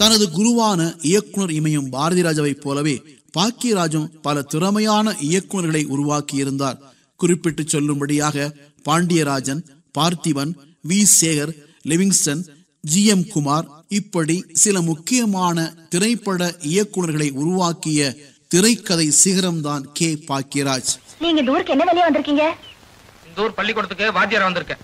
தனது குருவான இயக்குனர் இமயம் பாரதிராஜாவைப் போலவே பாக்கியராஜும் பல திறமையான இயக்குனர்களை உருவாக்கியிருந்தார் குறிப்பிட்டு சொல்லும்படியாக Pandiarajan Parthiban V Sekhar Livingston G M Kumar இப்படி சில முக்கியமான திரைப்பட இயக்குனர்களை உருவாக்கிய திரைக்கதை சிகரம்தான் கே பாக்கியராஜ் நீங்க இந்த ஊருக்கு என்ன வேலையா வந்திருக்கீங்க இந்த ஊர் பள்ளிக்கூடத்துக்கு வாத்தியாரா வந்திருக்கேன்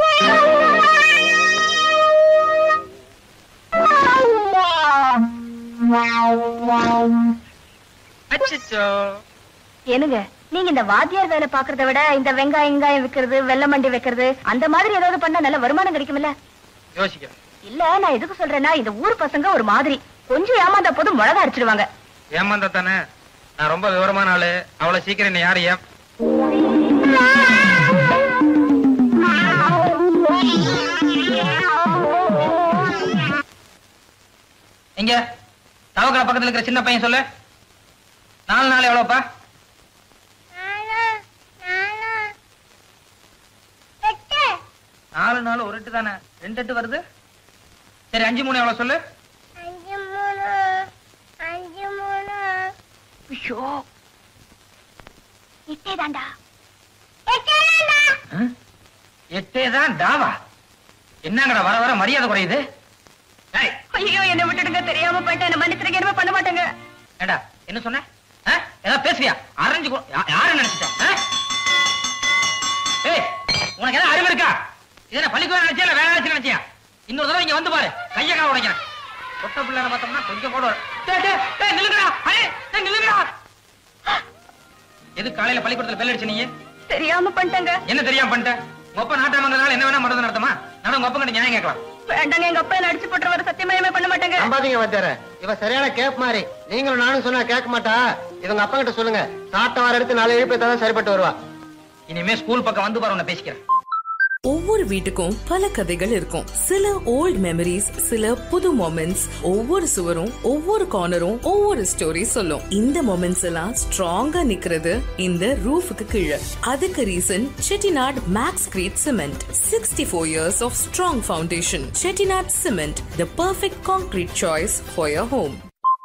அச்சச்சோ ஏனுங்க நீங்க இந்த வாத்தியார் வேலை பாக்குறத விட இந்த வெங்காயம் வெங்காயம் விக்கிறது வெள்ளை மண்டி வைக்கிறது அந்த மாதிரி ஏதாவது பண்ணா நல்ல வருமானம் கிடைக்கும்ல யோசிக்கிறேன் இல்ல நான் எதுக்கு சொல்றேன்னா இந்த ஊர் பசங்க ஒரு மாதிரி கொஞ்சம் ஏமாந்தா போதும் மிளகா அடிச்சிடுவாங்க ஏமாந்தா தானே நான் ரொம்ப விவரமான ஆளு அவ்வளவு சீக்கிரம் என்ன யாரு ஏன் எங்க தவக்கலை பக்கத்துல இருக்கிற சின்ன பையன் சொல்லு நாலு நாள் எவ்வளவுப்பா நாலு நாள் ஒரு எட்டு தானே ரெண்டு எட்டு வருது சரி அஞ்சு மூணு எவ்வளவு சொல்லு ஐயோ இட்டேதாண்டா ஆ? எட்டே தான் டாவா என்னங்கடா வர வர மரியாதை குறையுது டேய், ஐயோ என்ன விட்டுடுங்க தெரியாம போயிட்டேன் என்ன மன்னிச்சிருங்க இனிமே பண்ண மாட்டேங்க ஏண்டா என்ன சொன்ன ஆ? ஏதாவது பேசுறியா அரைஞ்சு கொ- யா- யாரை நினைச்சிட்ட ஆ? ஏய் உனக்கு ஏதாவது அறிவு இருக்கா இதை நான் பள்ளிக்கூடம் நினைச்சியா இல்ல வேலை நினைச்சு நினைச்சியா இன்னொரு தடவை இங்க வந்து பாரு கைய கால உடைக்கிறேன் பொட்ட பிள்ளை பார்த்தோம்னா கொஞ்சம் கூட வரும். டேய், டேய், டேய், நில்லுங்கடா அடே டேய், நில்லுங்கடா எது காலையில பள்ளிக்கூடத்துல பெல் அடிச்ச நீ தெரியாம பண்ணிட்டேங்க என்ன தெரியாம பண்ணிட்ட உங்க அப்பா நாட்டாமங்கிறதுனால என்ன வேணா மருந்து நடத்துமா நான் உங்க அப்பா கிட்ட நியாயம் கேட்கலாம் வேண்டாங்க எங்க அப்பா என்ன அடிச்சு போட்டுருவாரு சத்தியமா இனிமே பண்ண மாட்டேங்க நம்பாதீங்க வாத்தியார இவ சரியான கேப் மாதிரி நீங்களும் நானும் சொன்னா கேட்க மாட்டா இவங்க அப்பா கிட்ட சொல்லுங்க சாப்பிட்ட வார எடுத்து நாலு எழுப்பி தான் சரிப்பட்டு வருவா இனிமே ஸ்கூல் பக்கம் வந்து பாரு உன்னை பேசிக்கிறேன் ஒவ்வொரு வீட்டுக்கும் பல கதைகள் இருக்கும் சில ஓல்ட் மெமரிஸ் சில புது மொமெண்ட்ஸ் ஒவ்வொரு சுவரும் ஒவ்வொரு கார்னரும் ஒவ்வொரு ஸ்டோரி சொல்லும் இந்த மொமெண்ட்ஸ் எல்லாம் ஸ்ட்ராங்கா நிக்கிறது இந்த ரூஃபுக்கு கீழே அதுக்கு reason Chettinad maxcrete cement sixty four years of strong foundation Chettinad cement the perfect concrete choice for your home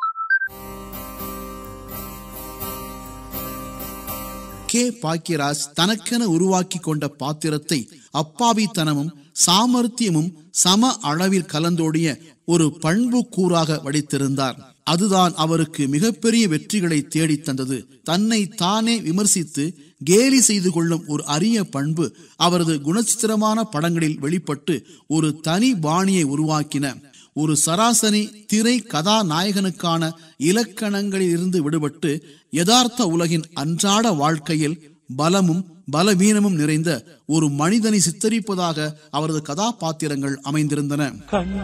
K Bhagyaraj தனக்கென உருவாக்கி கொண்ட பாத்திரத்தை அப்பாவித்தனமும் சாமர்த்தியமும் சம அளவில் கலந்தோடிய ஒரு பண்பு கூறாக வடித்திருந்தார் அதுதான் அவருக்கு மிகப்பெரிய வெற்றிகளை தேடித் தந்தது தன்னை தானே விமர்சித்து கேலி செய்து கொள்ளும் ஒரு அரிய பண்பு அவரது குணச்சித்திரமான படங்களில் வெளிப்பட்டு ஒரு தனி பாணியை உருவாக்கின ஒரு சராசரி திரை கதாநாயகனுக்கான இலக்கணங்களில் இருந்து விடுபட்டு யதார்த்த உலகின் அன்றாட வாழ்க்கையில் பலமும் பலவீனமும் நிறைந்த ஒரு மனிதனை சித்தரிப்பதாக அவரது கதாபாத்திரங்கள் அமைந்திருந்தன